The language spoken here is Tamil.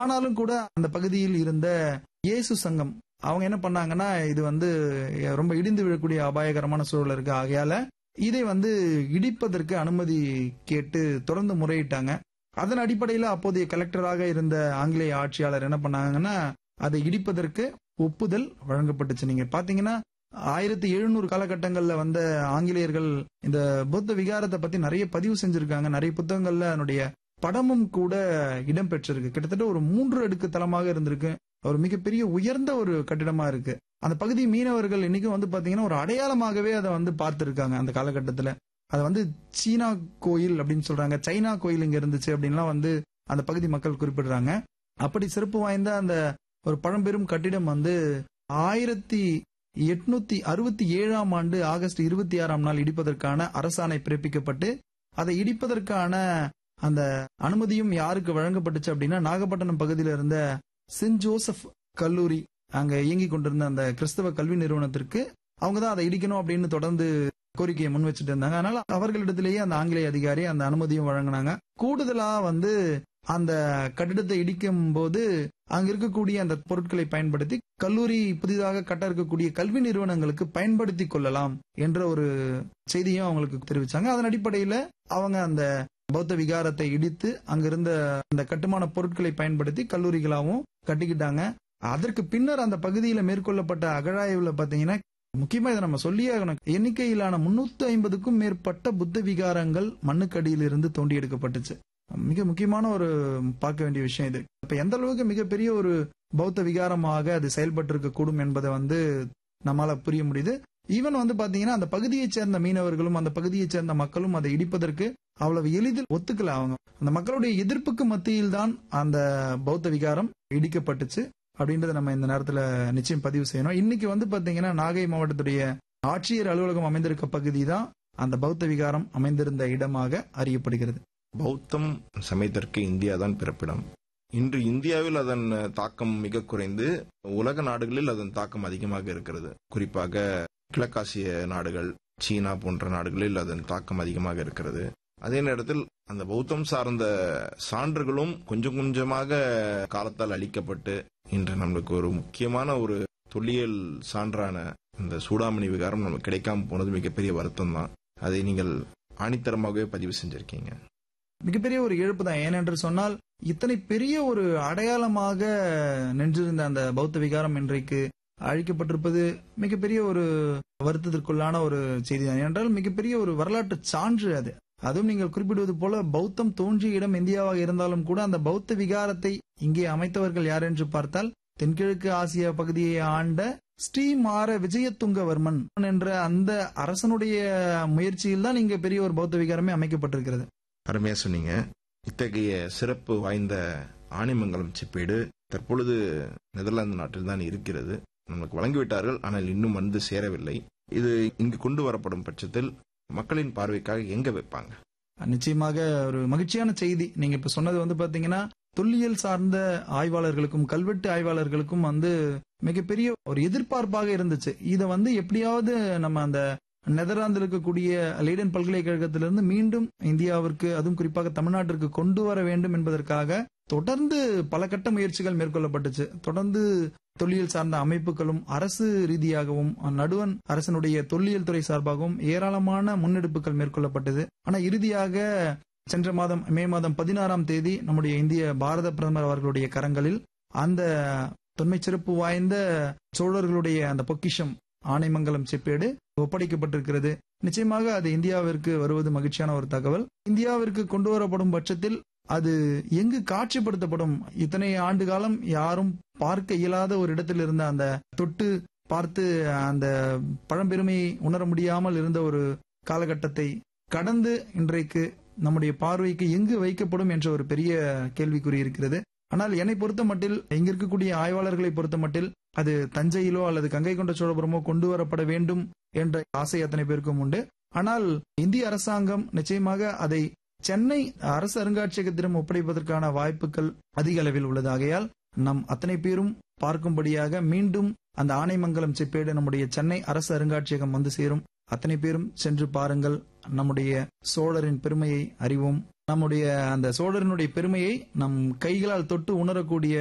ஆனாலும் கூட அந்த பகுதியில் இருந்த இயேசு சங்கம் அவங்க என்ன பண்ணாங்கன்னா இது வந்து ரொம்ப இடிந்து விழக்கூடிய அபாயகரமான சூழல் இருக்கு ஆகையால இதை வந்து இடிப்பதற்கு அனுமதி கேட்டு தொடர்ந்து முறையிட்டாங்க அதன் அடிப்படையில் அப்போதைய கலெக்டராக இருந்த ஆங்கிலேய ஆட்சியாளர் என்ன பண்ணாங்கன்னா அதை இடிப்பதற்கு ஒப்புதல் வழங்கப்பட்டுச்சு நீங்க பாத்தீங்கன்னா ஆயிரத்தி எழுநூறு காலகட்டங்கள்ல வந்த ஆங்கிலேயர்கள் இந்த புத்த விகாரத்தை பத்தி நிறைய பதிவு செஞ்சிருக்காங்க நிறைய புத்தகங்கள்ல அதனுடைய படமும் கூட இடம்பெற்றிருக்கு கிட்டத்தட்ட ஒரு மூன்று அடுக்கு தளமாக இருந்திருக்கு ஒரு மிகப்பெரிய உயர்ந்த ஒரு கட்டிடமா இருக்கு அந்த பகுதி மீனவர்கள் இன்னைக்கும் வந்து பாத்தீங்கன்னா ஒரு அடையாளமாகவே அதை வந்து பார்த்திருக்காங்க அந்த காலகட்டத்துல அது வந்து சீனா கோயில் அப்படின்னு சொல்றாங்க சைனா கோயில் இங்க இருந்துச்சு அப்படின்லாம் வந்து அந்த பகுதி மக்கள் குறிப்பிடுறாங்க அப்படி சிறப்பு வாய்ந்த அந்த ஒரு பழம்பெரும் கட்டிடம் வந்து ஆயிரத்தி எட்நூத்தி அறுபத்தி ஏழாம் ஆண்டு ஆகஸ்ட் இருபத்தி ஆறாம் நாள் இடிப்பதற்கான அரசாணை பிறப்பிக்கப்பட்டு அதை இடிப்பதற்கான அந்த அனுமதியும் யாருக்கு வழங்கப்பட்டுச்சு அப்படின்னா நாகப்பட்டினம் பகுதியில் இருந்த சென்ட் ஜோசப் கல்லூரி அங்க இயங்கி கொண்டிருந்த அந்த கிறிஸ்தவ கல்வி நிறுவனத்திற்கு அவங்க தான் அதை இடிக்கணும் அப்படின்னு தொடர்ந்து கோரிக்கையை முன் வச்சுட்டு இருந்தாங்க அதனால அவர்களிடத்திலேயே அந்த ஆங்கிலேய அதிகாரி அந்த அனுமதியும் வழங்கினாங்க கூடுதலா வந்து அந்த கட்டிடத்தை இடிக்கும் போது அங்க இருக்கக்கூடிய அந்த பொருட்களை பயன்படுத்தி கல்லூரி புதிதாக கட்ட இருக்கக்கூடிய கல்வி நிறுவனங்களுக்கு பயன்படுத்தி கொள்ளலாம் என்ற ஒரு செய்தியும் அவங்களுக்கு தெரிவிச்சாங்க அதன் அடிப்படையில அவங்க அந்த பௌத்த விகாரத்தை இடித்து அங்கிருந்த அந்த கட்டுமான பொருட்களை பயன்படுத்தி கல்லூரிகளாகவும் கட்டிக்கிட்டாங்க அதற்கு பின்னர் அந்த பகுதியில மேற்கொள்ளப்பட்ட அகழாய்வுல பாத்தீங்கன்னா முக்கியமா இதை நம்ம சொல்லியே ஆகணும் எண்ணிக்கையிலான முன்னூத்தி ஐம்பதுக்கும் மேற்பட்ட புத்த விகாரங்கள் மண்ணுக்கடியில் இருந்து தோண்டி எடுக்கப்பட்டுச்சு மிக முக்கியமான ஒரு பார்க்க வேண்டிய விஷயம் இது இப்ப எந்த அளவுக்கு மிகப்பெரிய ஒரு பௌத்த விகாரமாக அது செயல்பட்டு இருக்க கூடும் என்பதை வந்து நம்மால புரிய முடியுது ஈவன் வந்து பாத்தீங்கன்னா அந்த பகுதியைச் சேர்ந்த மீனவர்களும் அந்த பகுதியைச் சேர்ந்த மக்களும் அதை இடிப்பதற்கு அவ்வளவு எளிதில் ஒத்துக்கல அவங்க அந்த மக்களுடைய எதிர்ப்புக்கு மத்தியில் தான் அந்த பௌத்த விகாரம் இடிக்கப்பட்டுச்சு அப்படின்றத நம்ம இந்த நேரத்துல நிச்சயம் பதிவு செய்யணும் இன்னைக்கு வந்து பாத்தீங்கன்னா நாகை மாவட்டத்துடைய ஆட்சியர் அலுவலகம் அமைந்திருக்க பகுதி தான் அந்த பௌத்த விகாரம் அமைந்திருந்த இடமாக அறியப்படுகிறது பௌத்தம் சமயத்திற்கு இந்தியா தான் பிறப்பிடம் இன்று இந்தியாவில் அதன் தாக்கம் மிக குறைந்து உலக நாடுகளில் அதன் தாக்கம் அதிகமாக இருக்கிறது குறிப்பாக கிழக்காசிய நாடுகள் சீனா போன்ற நாடுகளில் அதன் தாக்கம் அதிகமாக இருக்கிறது அதே நேரத்தில் அந்த பௌத்தம் சார்ந்த சான்றுகளும் கொஞ்சம் கொஞ்சமாக காலத்தால் அளிக்கப்பட்டு இன்று நம்மளுக்கு ஒரு முக்கியமான ஒரு தொல்லியல் சான்றான இந்த சூடாமணி விகாரம் நமக்கு கிடைக்காம போனது மிகப்பெரிய வருத்தம் தான் அதை நீங்கள் ஆணித்தரமாகவே பதிவு செஞ்சிருக்கீங்க மிகப்பெரிய ஒரு இழப்பு தான் ஏனென்று சொன்னால் இத்தனை பெரிய ஒரு அடையாளமாக நின்றிருந்த அந்த பௌத்த விகாரம் இன்றைக்கு அழிக்கப்பட்டிருப்பது மிகப்பெரிய ஒரு வருத்தத்திற்குள்ளான ஒரு செய்தி தான் என்றால் மிகப்பெரிய ஒரு வரலாற்று சான்று அது அதுவும் நீங்கள் குறிப்பிடுவது போல பௌத்தம் தோன்றிய இடம் இந்தியாவாக இருந்தாலும் கூட அந்த பௌத்த விகாரத்தை இங்கே அமைத்தவர்கள் யார் என்று பார்த்தால் தென்கிழக்கு ஆசிய பகுதியை ஆண்ட ஸ்ரீமார விஜயதுங்கவர்மன் என்ற அந்த அரசனுடைய முயற்சியில் தான் இங்க பெரிய ஒரு பௌத்த விகாரமே அமைக்கப்பட்டிருக்கிறது அருமையா சொன்னீங்க இத்தகைய சிறப்பு வாய்ந்த ஆணிமங்கலம் செப்பேடு தற்பொழுது நெதர்லாந்து நாட்டில் தான் இருக்கிறது நமக்கு வழங்கிவிட்டார்கள் ஆனால் இன்னும் வந்து சேரவில்லை இது இங்கு கொண்டு வரப்படும் பட்சத்தில் மக்களின் பார்வைக்காக எங்க வைப்பாங்க நிச்சயமாக ஒரு மகிழ்ச்சியான செய்தி நீங்க இப்ப சொன்னது வந்து பாத்தீங்கன்னா தொல்லியல் சார்ந்த ஆய்வாளர்களுக்கும் கல்வெட்டு ஆய்வாளர்களுக்கும் வந்து மிகப்பெரிய ஒரு எதிர்பார்ப்பாக இருந்துச்சு இதை வந்து எப்படியாவது நம்ம அந்த நெதர்லாந்தில் இருக்கக்கூடிய லீடன் பல்கலைக்கழகத்திலிருந்து மீண்டும் இந்தியாவிற்கு அதுவும் குறிப்பாக தமிழ்நாட்டிற்கு கொண்டு வர வேண்டும் என்பதற்காக தொடர்ந்து பல கட்ட முயற்சிகள் மேற்கொள்ளப்பட்டுச்சு தொடர்ந்து தொல்லியல் சார்ந்த அமைப்புகளும் அரசு ரீதியாகவும் நடுவன் அரசனுடைய தொல்லியல் துறை சார்பாகவும் ஏராளமான முன்னெடுப்புகள் மேற்கொள்ளப்பட்டது ஆனா இறுதியாக சென்ற மாதம் மே மாதம் பதினாறாம் தேதி நம்முடைய இந்திய பாரத பிரதமர் அவர்களுடைய கரங்களில் அந்த தொன்மை சிறப்பு வாய்ந்த சோழர்களுடைய அந்த பொக்கிஷம் ஆனைமங்கலம் செப்பேடு ஒப்படைக்கப்பட்டிருக்கிறது நிச்சயமாக அது இந்தியாவிற்கு வருவது மகிழ்ச்சியான ஒரு தகவல் இந்தியாவிற்கு கொண்டு வரப்படும் பட்சத்தில் அது எங்கு காட்சிப்படுத்தப்படும் இத்தனை ஆண்டு காலம் யாரும் பார்க்க இயலாத ஒரு இடத்தில் இருந்த அந்த தொட்டு பார்த்து அந்த பழம்பெருமையை உணர முடியாமல் இருந்த ஒரு காலகட்டத்தை கடந்து இன்றைக்கு நம்முடைய பார்வைக்கு எங்கு வைக்கப்படும் என்ற ஒரு பெரிய கேள்விக்குறி இருக்கிறது ஆனால் என்னை பொறுத்த மட்டில் இங்க இருக்கக்கூடிய ஆய்வாளர்களை பொறுத்த மட்டில் அது தஞ்சையிலோ அல்லது கங்கை கொண்ட சோழபுரமோ கொண்டு வரப்பட வேண்டும் என்ற ஆசை அத்தனை பேருக்கும் உண்டு ஆனால் இந்திய அரசாங்கம் நிச்சயமாக அதை சென்னை அரசு அருங்காட்சியகத்திடம் ஒப்படைப்பதற்கான வாய்ப்புகள் அதிக அளவில் உள்ளது ஆகையால் நம் அத்தனை பேரும் பார்க்கும்படியாக மீண்டும் அந்த ஆனைமங்கலம் செப்பேடு நம்முடைய சென்னை அரசு அருங்காட்சியகம் வந்து சேரும் அத்தனை பேரும் சென்று பாருங்கள் நம்முடைய சோழரின் பெருமையை அறிவோம் நம்முடைய அந்த சோழரினுடைய பெருமையை நம் கைகளால் தொட்டு உணரக்கூடிய